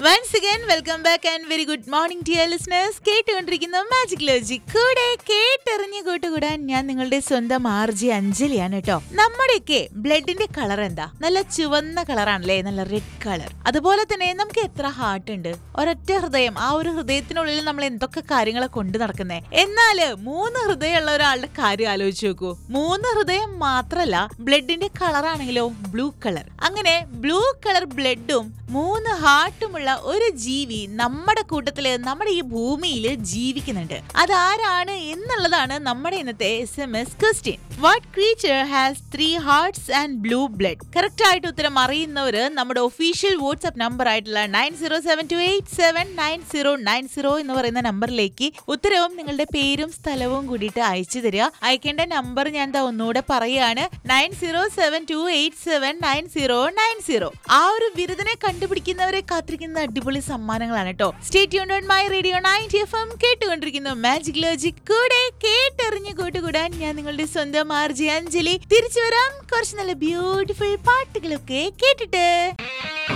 once again welcome back and very good morning dear listeners കേട്ടുകൊണ്ടിരിക്കുന്ന magic logic കൂടെ കേട്ടെറിഞ്ഞു കൂട്ടുകൂടാൻ ഞാൻ നിങ്ങളുടെ സ്വന്തം ആർജി അഞ്ജലിയാണ് കേട്ടോ നമ്മുടെയൊക്കെ ബ്ലഡിന്റെ കളർ എന്താ നല്ല ചുവന്ന കളറാണല്ലേ നല്ല റെഡ് കളർ അതുപോലെ തന്നെ നമുക്ക് എത്ര ഹാർട്ട് ഉണ്ട് ഒരൊറ്റ ഹൃദയം ആ ഒരു ഹൃദയത്തിനുള്ളിൽ നമ്മൾ എന്തൊക്കെ കാര്യങ്ങളെ കൊണ്ട് നടക്കുന്നേ എന്നാല് മൂന്ന് ഹൃദയമുള്ള ഒരാളുടെ കാര്യം ആലോചിച്ച് നോക്കൂ മൂന്ന് ഹൃദയം മാത്രല്ല ബ്ലഡിന്റെ കളർ ആണെങ്കിലോ ബ്ലൂ കളർ അങ്ങനെ ബ്ലൂ കളർ ബ്ലഡും മൂന്ന് ഹാർട്ടുമുള്ള ഒരു ജീവി നമ്മുടെ കൂട്ടത്തില് നമ്മുടെ ഈ ഭൂമിയിൽ ജീവിക്കുന്നുണ്ട് അതാരാണ് എന്നുള്ളതാണ് നമ്മുടെ ഇന്നത്തെ S M S question what creature has three hearts and blue blood correct ആയിട്ട് ഉത്തരം അറിയുന്നവര് നമ്മുടെ ഒഫീഷ്യൽ വാട്സ്ആപ്പ് നമ്പർ ആയിട്ടുള്ള nine zero seven two eight seven nine zero nine zero എന്ന് പറയുന്ന നമ്പറിലേക്ക് ഉത്തരവും നിങ്ങളുടെ പേരും സ്ഥലവും കൂടിയിട്ട് അയച്ചു തരിക അയക്കേണ്ട നമ്പർ ഞാൻ ദാ ഒന്നുകൂടെ പറയാണ് nine zero seven two eight seven nine zero nine zero ആ ഒരു ബിരുദനെ കണ്ടുപിടിക്കുന്നവരെ കാത്തിരിക്കുന്ന അടിപൊളി സമ്മാനങ്ങളാണ് കേട്ടോ സ്റ്റേറ്റ് യൂൺ my radio ninety F M കേട്ടുകൊണ്ടിരിക്കുന്നു മാജിക് ലോജിക് കൂടെ കേട്ടെറിഞ്ഞു കൂട്ടുകൂടാൻ ഞാൻ നിങ്ങളുടെ സ്വന്തം ആർജി അഞ്ജലി തിരിച്ചു വരാം കുറച്ച് നല്ല ബ്യൂട്ടിഫുൾ പാട്ടുകളൊക്കെ കേട്ടിട്ട്